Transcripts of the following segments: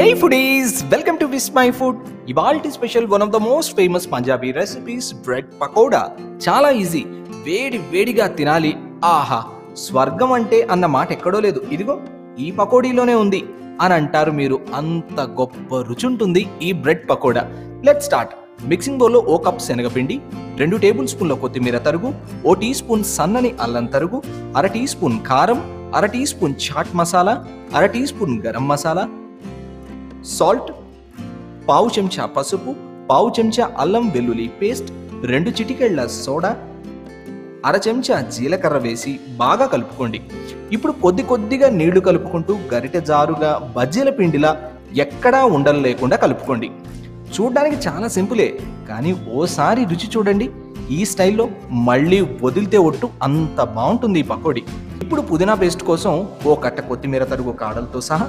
hey foodies welcome to Vismai food ఇవాల్టి special one of the most famous Punjabi recipes bread pakoda చాలా easy వేడి వేడిగా తినాలి ఆహా స్వర్గం అంటే అన్న మాట ఎక్కడో లేదు ఇదిగో ఈ పకోడీలోనే ఉంది అని అంటారు మీరు అంత గొప్ప రుచి ఉంటుంది ఈ bread pakoda let start mixing బౌల్లో ఓ కప్ శనగపిండి రెండు టేబుల్ స్పూన్ల కొత్తిమీర తరుగు ఓ టీ స్పూన్ సన్నని అల్లం తరుగు అర టీ స్పూన్ కారం అర టీ స్పూన్ చాట్ మసాలా అర teaspoon garam masala salt పావు చెంచా పసుపు పావు చెంచా అల్లం వెల్లుల్లి పేస్ట్ రెండు చిటికెళ్ళ సోడా అర చెంచా జీలకర్ర వేసి బాగా కలుపుకోండి ఇప్పుడు కొద్ది కొద్దిగా నీళ్లు కలుపుకుంటూ గరిటె జారుగా బజ్జీల పిండిలా ఎక్కడా ఉండలు లేకుండా కలుపుకోండి చూడ్డానికి చాలా సింపులే కానీ ఓసారి రుచి చూడండి ఈ స్టైల్లో మళ్ళీ వదిలితే ఒట్టు అంత బాగుంటుంది ఈ పకోడీ ఇప్పుడు పుదీనా పేస్ట్ కోసం ఓ కట్ట కొత్తిమీర తరుగు కాడలతో సహా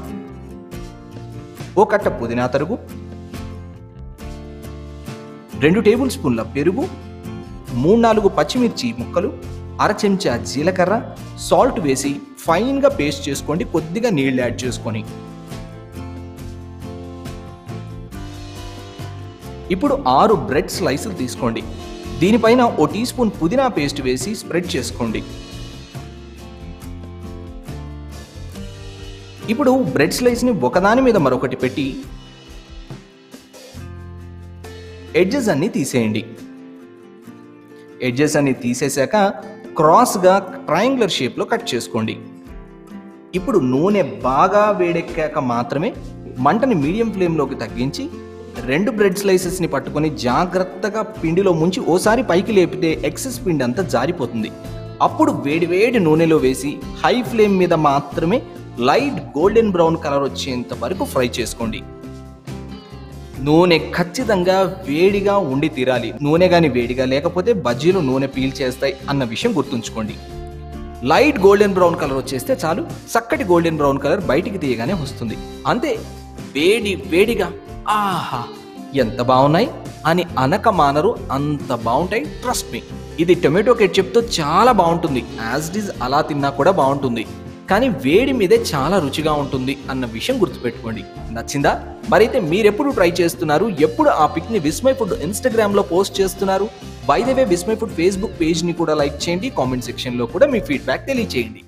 ఓ కట్ట పుదీనా తరుగు రెండు టేబుల్ స్పూన్ల పెరుగు మూడు నాలుగు పచ్చిమిర్చి ముక్కలు అర చెంచా జీలకర్ర సాల్ట్ వేసి ఫైన్గా పేస్ట్ చేసుకోండి కొద్దిగా నీళ్ళు యాడ్ చేసుకొని ఇప్పుడు ఆరు బ్రెడ్ స్లైసులు తీసుకోండి దీనిపైన ఓ టీ స్పూన్ పుదీనా పేస్ట్ వేసి స్ప్రెడ్ చేసుకోండి ఇప్పుడు బ్రెడ్ స్లైస్ని ఒకదాని మీద మరొకటి పెట్టి ఎడ్జెస్ అన్ని తీసేయండి ఎడ్జెస్ అన్ని తీసేశాక క్రాస్గా ట్రయాంగులర్ షేప్లో కట్ చేసుకోండి ఇప్పుడు నూనె బాగా వేడెక్కాక మాత్రమే మంటని మీడియం ఫ్లేమ్లోకి తగ్గించి రెండు బ్రెడ్ స్లైసెస్ని పట్టుకొని జాగ్రత్తగా పిండిలో ముంచి ఓసారి పైకి లేపితే ఎక్సెస్ పిండి అంతా జారిపోతుంది అప్పుడు వేడి వేడి నూనెలో వేసి హై ఫ్లేమ్ మీద మాత్రమే లైట్ గోల్డెన్ బ్రౌన్ కలర్ వచ్చేంత వరకు ఫ్రై చేసుకోండి నూనె ఖచ్చితంగా వేడిగా ఉండి తీరాలి నూనె కానీ వేడిగా లేకపోతే బజ్జీలు నూనె పీల్చేస్తాయి అన్న విషయం గుర్తుంచుకోండి లైట్ గోల్డెన్ బ్రౌన్ కలర్ వచ్చేస్తే చాలు చక్కటి గోల్డెన్ బ్రౌన్ కలర్ బయటికి తీయగానే వస్తుంది అంతే వేడి వేడిగా ఆహా ఎంత బాగున్నాయి అని అనక మానరు అంత బాగుంటాయి ట్రస్ట్ మీ ఇది టొమాటో కెట్చప్తో చాలా బాగుంటుంది యాజ్ ఇట్ ఈజ్ అలా తిన్నా కూడా బాగుంటుంది కానీ వేడి మీదే చాలా రుచిగా ఉంటుంది అన్న విషయం గుర్తుపెట్టుకోండి నచ్చిందా మరైతే మీరెప్పుడు ట్రై చేస్తున్నారు ఎప్పుడు ఆ పిక్ని విస్మయ్ ఫుడ్ ఇన్స్టాగ్రామ్లో పోస్ట్ చేస్తున్నారు by the way Vismai food Facebook పేజ్ని కూడా లైక్ చేయండి కామెంట్ సెక్షన్లో కూడా మీ ఫీడ్బ్యాక్ తెలియచేయండి